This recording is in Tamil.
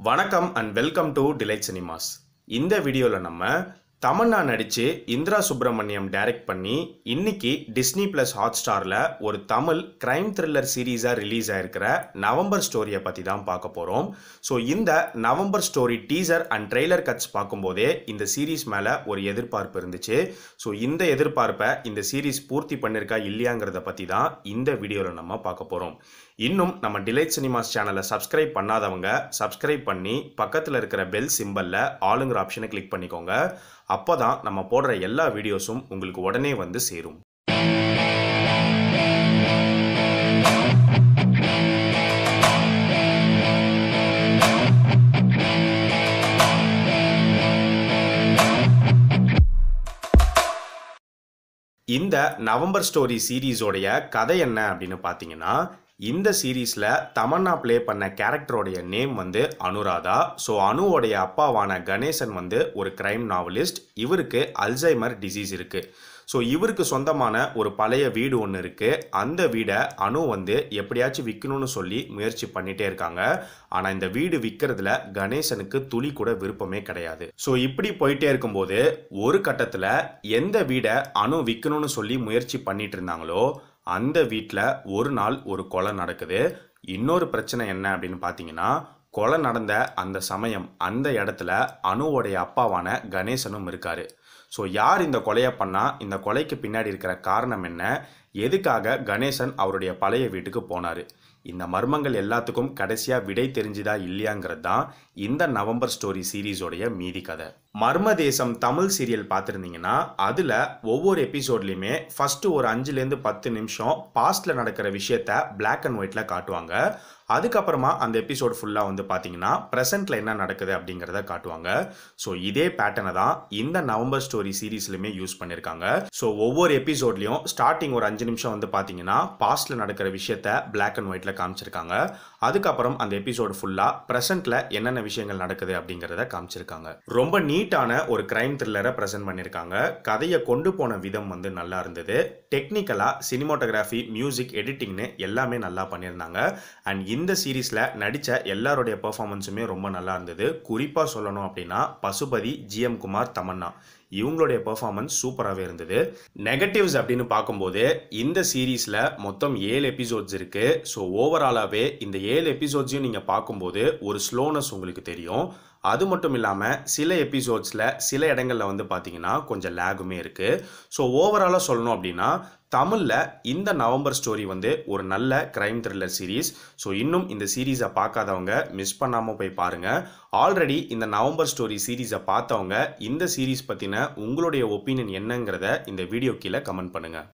வணக்கம் and welcome to Delight Cinemas இந்த வீடியோவில் நம்ம தமன்னா நடித்து இந்திரா சுப்பிரமணியம் டைரக்ட் பண்ணி இன்னைக்கு டிஸ்னி ப்ளஸ் ஹாட் ஸ்டாரில் ஒரு தமிழ் கிரைம் த்ரில்லர் சீரீஸாக ரிலீஸ் ஆயிருக்கிற நவம்பர் ஸ்டோரியை பற்றி தான் பார்க்க போகிறோம் ஸோ இந்த November story teaser and trailer cuts பார்க்கும்போதே இந்த சீரீஸ் மேலே ஒரு எதிர்பார்ப்பு இருந்துச்சு ஸோ இந்த எதிர்பார்ப்பை இந்த சீரீஸ் பூர்த்தி பண்ணியிருக்கா இல்லையாங்கிறத பற்றி தான் இந்த வீடியோவில் நம்ம பார்க்க போகிறோம் இன்னும் நம்ம டிலைட் சினிமாஸ் சேனலை சப்ஸ்கிரைப் பண்ணாதவங்க சப்ஸ்கிரைப் பண்ணி பக்கத்தில் இருக்கிற பெல் சிம்பலில் ஆளுங்கிற ஆப்ஷனை கிளிக் பண்ணிக்கோங்க அப்போ தான் நம்ம போடுற எல்லா வீடியோஸும் உங்களுக்கு உடனே வந்து சேரும் இந்த நவம்பர் ஸ்டோரி சீரீஸோடைய கதை என்ன அப்படின்னு பார்த்தீங்கன்னா இந்த சீரீஸில் தமன்னா ப்ளே பண்ண கேரக்டரோடைய நேம் வந்து அனுராதா ஸோ அனுவோடைய அப்பாவான கணேசன் வந்து ஒரு கிரைம் நாவலிஸ்ட் இவருக்கு அல்சைமர் டிசீஸ் இருக்குது ஸோ இவருக்கு சொந்தமான ஒரு பழைய வீடு ஒன்று இருக்குது அந்த வீடை அணு வந்து எப்படியாச்சும் விற்கணும்னு சொல்லி முயற்சி பண்ணிகிட்டே இருக்காங்க ஆனால் இந்த வீடு விற்கிறதுல கணேசனுக்கு துளி கூட விருப்பமே கிடையாது ஸோ இப்படி போயிட்டே இருக்கும்போது ஒரு கட்டத்தில் எந்த வீடை அணு விற்கணும்னு சொல்லி முயற்சி பண்ணிட்டு இருந்தாங்களோ அந்த வீட்டில் ஒரு நாள் ஒரு கொலை நடக்குது இன்னொரு பிரச்சனை என்ன அப்படின்னு பார்த்தீங்கன்னா கொலை நடந்த அந்த சமயம் அந்த இடத்துல அணுவோடைய அப்பாவான கணேசனும் இருக்காரு ஸோ யார் இந்த கொலையை பண்ணால் இந்த கொலைக்கு பின்னாடி இருக்கிற காரணம் என்ன எதுக்காக கணேசன் அவருடைய பழைய வீட்டுக்கு போனார் இந்த மர்மங்கள் எல்லாத்துக்கும் கடைசியாக விடை தெரிஞ்சுதா இல்லையாங்கிறது தான் இந்த நவம்பர் ஸ்டோரி சீரீஸோடைய மீதி கதை மர்ம தேசம் தமிழ் சீரியல் பார்த்துருந்தீங்கன்னா அதில் ஒவ்வொரு எபிசோட்லையுமே ஃபஸ்ட்டு ஒரு அஞ்சுலேருந்து பத்து நிமிஷம் பாஸ்டில் நடக்கிற விஷயத்த பிளாக் அண்ட் ஒயிட்டில் காட்டுவாங்க அதுக்கப்புறமா அந்த எபிசோட் ஃபுல்லாக வந்து பார்த்தீங்கன்னா ப்ரெசென்ட்டில் என்ன நடக்குது அப்படிங்கிறத காட்டுவாங்க ஸோ இதே பேட்டர்னை தான் இந்த நவம்பர் ஸ்டோரி சீரீஸ்லையுமே யூஸ் பண்ணியிருக்காங்க ஸோ ஒவ்வொரு எபிசோட்லையும் ஸ்டார்டிங் ஒரு அஞ்சு நிமிஷம் வந்து பார்த்தீங்கன்னா பாஸ்ட்டில் நடக்கிற விஷயத்த பிளாக் அண்ட் ஒயிட்டில் காமிச்சிருக்காங்க அதுக்கப்புறம் அந்த எபிசோடு ஃபுல்லாக ப்ரெசென்ட்டில் என்னென்ன விஷயங்கள் நடக்குது அப்படிங்கிறத காமிச்சிருக்காங்க ரொம்ப நீட்டான ஒரு கிரைம் த்ரில்லரை ப்ரெசென்ட் பண்ணியிருக்காங்க கதையை கொண்டு போன விதம் வந்து நல்லா இருந்தது டெக்னிக்கலாக சினிமோட்டோகிராஃபி மியூசிக் எடிட்டிங்னு எல்லாமே நல்லா பண்ணியிருந்தாங்க அண்ட் இந்த சீரீஸில் நடித்த எல்லாருடைய பெர்ஃபார்மன்ஸுமே ரொம்ப நல்லா இருந்தது குறிப்பாக சொல்லணும் அப்படின்னா பசுபதி ஜிஎம் குமார் தமன்னா இவங்களுடைய பெர்ஃபார்மன்ஸ் சூப்பராகவே இருந்தது நெகட்டிவ்ஸ் அப்படின்னு பார்க்கும்போது இந்த சீரீஸில் மொத்தம் ஏழு எபிசோட்ஸ் இருக்குது ஸோ ஓவராலாகவே இந்த ஏழு எபிசோட்ஸையும் நீங்கள் பார்க்கும்போது ஒரு ஸ்லோனஸ் உங்களுக்கு தெரியும் அது மட்டும் இல்லாமல் சில எபிசோட்ஸில் சில இடங்களில் வந்து பார்த்தீங்கன்னா கொஞ்சம் லேகுமே இருக்குது ஸோ ஓவராலாக சொல்லணும் அப்படின்னா தமிழில் இந்த நவம்பர் ஸ்டோரி வந்து ஒரு நல்ல கிரைம் த்ரில்லர் சீரீஸ் ஸோ இன்னும் இந்த சீரீஸை பார்க்காதவங்க மிஸ் பண்ணாமல் போய் பாருங்கள் ஆல்ரெடி இந்த நவம்பர் ஸ்டோரி சீரீஸை பார்த்தவங்க இந்த சீரீஸ் பற்றின உங்களுடைய ஒப்பீனியன் என்னங்கிறத இந்த வீடியோ கீழே கமெண்ட் பண்ணுங்கள்